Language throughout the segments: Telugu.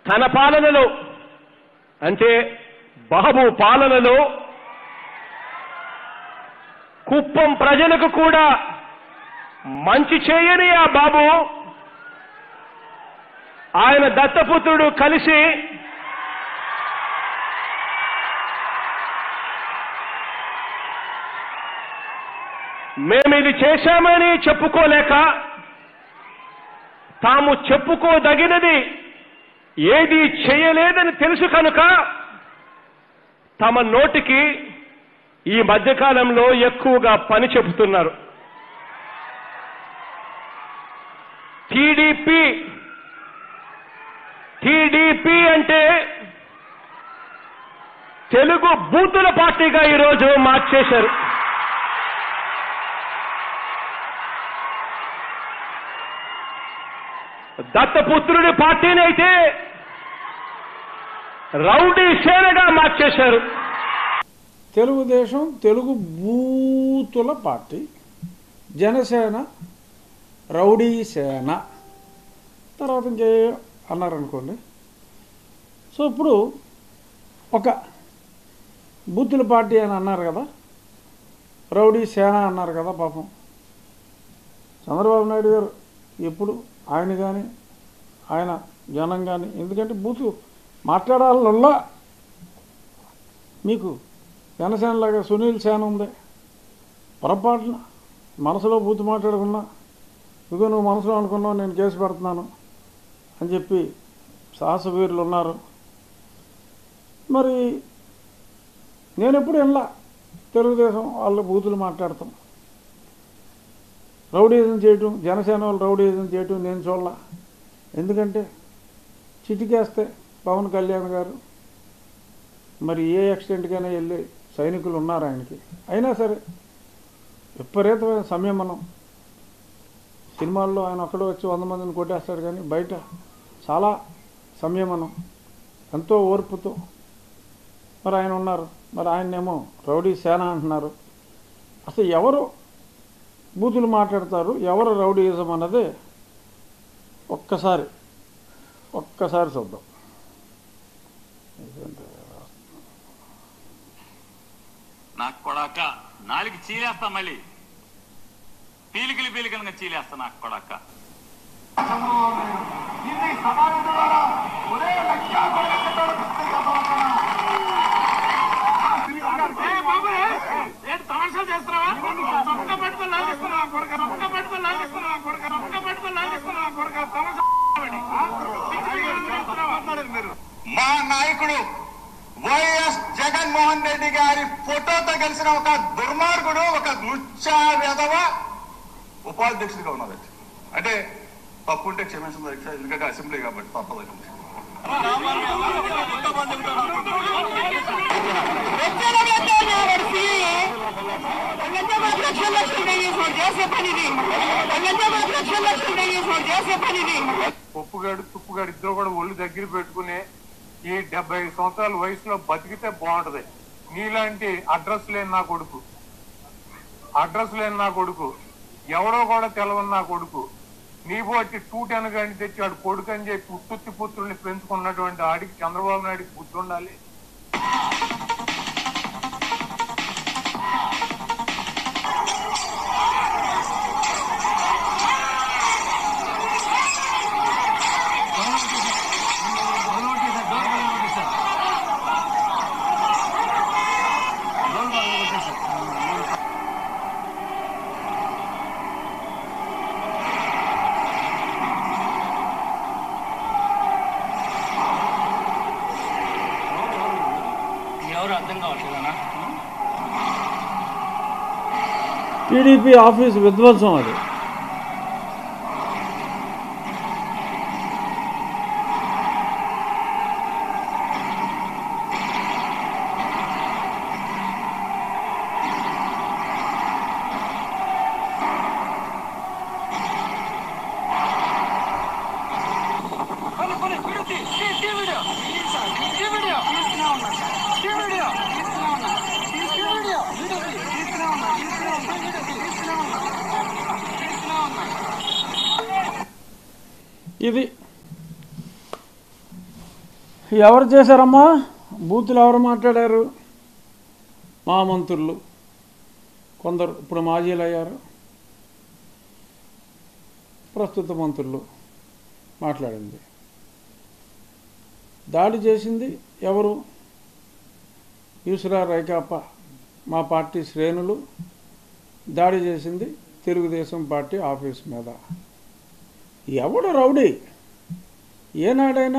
తన పాలనలో అంటే బాబు పాలనలో కుప్పం ప్రజలకు కూడా మంచి చేయని ఆ బాబు ఆయన దత్తపుత్రుడు కలిసి మేము ఇది చేశామని చెప్పుకోలేక తాము చెప్పుకోదగినది ఏది చేయలేదని తెలుసు కనుక తమ నోటికి ఈ మధ్యకాలంలో ఎక్కువగా పని చెబుతున్నారు టీడీపీ టీడీపీ అంటే తెలుగు బూతుల పార్టీగా ఈరోజు మార్చేశారు దత్తపుత్రుడి పార్టీని అయితే రౌడీ సేనగా మార్చేశారు తెలుగుదేశం తెలుగు బూతుల పార్టీ జనసేన రౌడీ సేన తర్వాత ఇంకే అన్నారనుకోండి సో ఇప్పుడు ఒక బూతుల పార్టీ అని అన్నారు కదా రౌడీ సేన అన్నారు కదా పాపం చంద్రబాబు నాయుడు గారు ఎప్పుడు ఆయన కానీ ఆయన జనం కానీ ఎందుకంటే బూతు మాట్లాడాలల్లా మీకు జనసేనలాగా సునీల్ సేన ఉంది పొరపాటున మనసులో బూతు మాట్లాడకుండా ఇదిగో నువ్వు మనసులో అనుకున్నావు నేను కేసు పెడుతున్నాను అని చెప్పి సాహస వీరులు ఉన్నారు మరి నేను ఎప్పుడు వెళ్ళా తెలుగుదేశం వాళ్ళు బూతులు మాట్లాడతాం రౌడీజం చేయటం జనసేన వాళ్ళు రౌడీజం చేయటం నేను చూడాల ఎందుకంటే చిటికేస్తే పవన్ కళ్యాణ్ గారు మరి ఏ ఎక్స్టెంట్కైనా వెళ్ళి సైనికులు ఉన్నారు ఆయనకి అయినా సరే విపరీతమైన సంయమనం సినిమాల్లో ఆయన ఒక్కడే వచ్చి వంద మందిని కొట్టేస్తాడు కానీ బయట చాలా సంయమనం ఎంతో ఓర్పుతో మరి ఆయన ఉన్నారు మరి ఆయన్నేమో రౌడీ సేన అంటున్నారు అసలు ఎవరు బూతులు మాట్లాడతారు ఎవరు రౌడీయిజం అన్నది ఒక్కసారి ఒక్కసారి చూద్దాం నాకు కొడాక నాలుగు చీలేస్తా మళ్ళీ పీలికలు పీలికలుగా చీలేస్తా నాకు కొడాక మా నాయకుడు వైఎస్ జగన్మోహన్ రెడ్డి గారి ఫోటోతో కలిసిన ఒక దుర్మార్గుడు ఒక లుచ్చా వెధవ ఉపాధ్యక్షుడిగా ఉన్నారు అంటే తప్పు ఉంటే క్షమించడం అధ్యక్ష ఎందుకంటే అసెంబ్లీ కాబట్టి తప్పదు అధ్యక్ష. పప్పుగాడు తుప్పుగాడు ఇద్దరు కూడా ఒళ్ళు దగ్గర పెట్టుకుని ఈ డెబ్బై ఐదు సంవత్సరాల వయసులో బతికితే బాగుంటది నీలాంటి అడ్రస్ లేని నా కొడుకు అడ్రస్ లేని నా కొడుకు ఎవడో కూడా తెలవని నా కొడుకు నీ బట్టి టూ టెన్ గాని తెచ్చి వాడు కొడుకు అని చెప్పి ఉత్తుత్తి పుత్రుల్ని పెంచుకున్నటువంటి ఆడికి చంద్రబాబు నాయుడికి బుద్ధి ఉండాలి టీడీపీ ఆఫీస్ విధ్వంసం అది ఇది ఎవరు చేశారమ్మా బూతులు ఎవరు మాట్లాడారు మా మంత్రులు కొందరు ఇప్పుడు మాజీలు అయ్యారు ప్రస్తుత మంత్రులు మాట్లాడింది దాడి చేసింది ఎవరు యూసురా రైకాప మా పార్టీ శ్రేణులు దాడి చేసింది తెలుగుదేశం పార్టీ ఆఫీస్ మీద ఎవడు రౌడీ ఏనాడైనా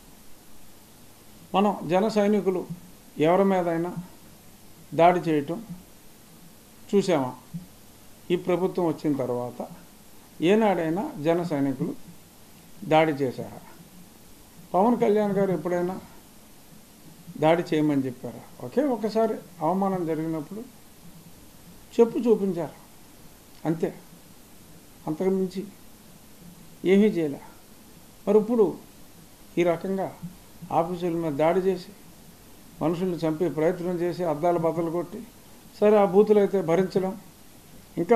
మనం జన సైనికులు ఎవరి మీదైనా దాడి చేయటం చూసామా ఈ ప్రభుత్వం వచ్చిన తర్వాత ఏనాడైనా జన సైనికులు దాడి చేశారా పవన్ కళ్యాణ్ గారు ఎప్పుడైనా దాడి చేయమని చెప్పారా ఒకే ఒకసారి అవమానం జరిగినప్పుడు చెప్పు చూపించారు అంతే అంతకు మించి ఏమీ చేయలే మరి ఇప్పుడు ఈ రకంగా ఆఫీసుల మీద దాడి చేసి మనుషుల్ని చంపే ప్రయత్నం చేసి అద్దాలు బద్దలు కొట్టి సరే ఆ బూతులు అయితే భరించడం ఇంకా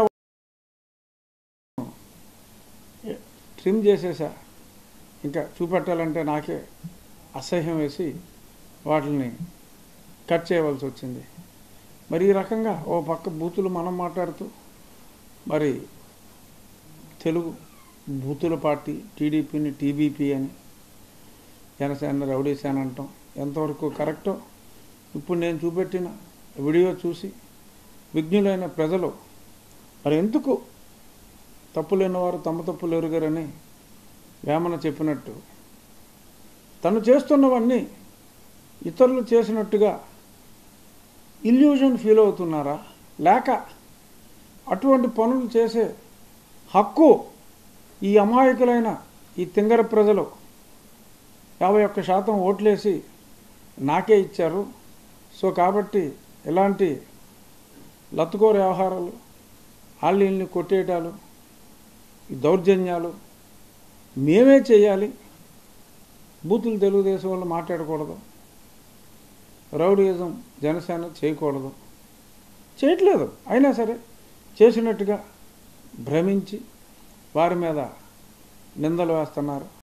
ట్రిమ్ చేసేసా ఇంకా చూపెట్టాలంటే నాకే అసహ్యం వేసి వాటిని కట్ చేయవలసి వచ్చింది మరి ఈ రకంగా ఓ పక్క బూతులు మనం మాట్లాడుతూ మరి తెలుగు బూతుల పార్టీ టీడీపీని టీబీపీ అని జనసేన రౌడీసేన అంటాం ఎంతవరకు కరెక్టో ఇప్పుడు నేను చూపెట్టిన వీడియో చూసి విజ్ఞులైన ప్రజలు మరి ఎందుకు తప్పు లేనివారు తమ తప్పులు ఎరుగరని వేమన చెప్పినట్టు తను చేస్తున్నవన్నీ ఇతరులు చేసినట్టుగా ఇల్యూజన్ ఫీల్ అవుతున్నారా లేక అటువంటి పనులు చేసే హక్కు ఈ అమాయకులైన ఈ తింగర ప్రజలు యాభై ఒక్క శాతం ఓట్లేసి నాకే ఇచ్చారు సో కాబట్టి ఇలాంటి లత్తుకోర వ్యవహారాలు వాళ్ళని కొట్టేయటాలు ఈ దౌర్జన్యాలు మేమే చేయాలి బూతులు తెలుగుదేశం వాళ్ళు మాట్లాడకూడదు రౌడీయిజం జనసేన చేయకూడదు చేయట్లేదు అయినా సరే చేసినట్టుగా భ్రమించి వారి మీద నిందలు వేస్తున్నారు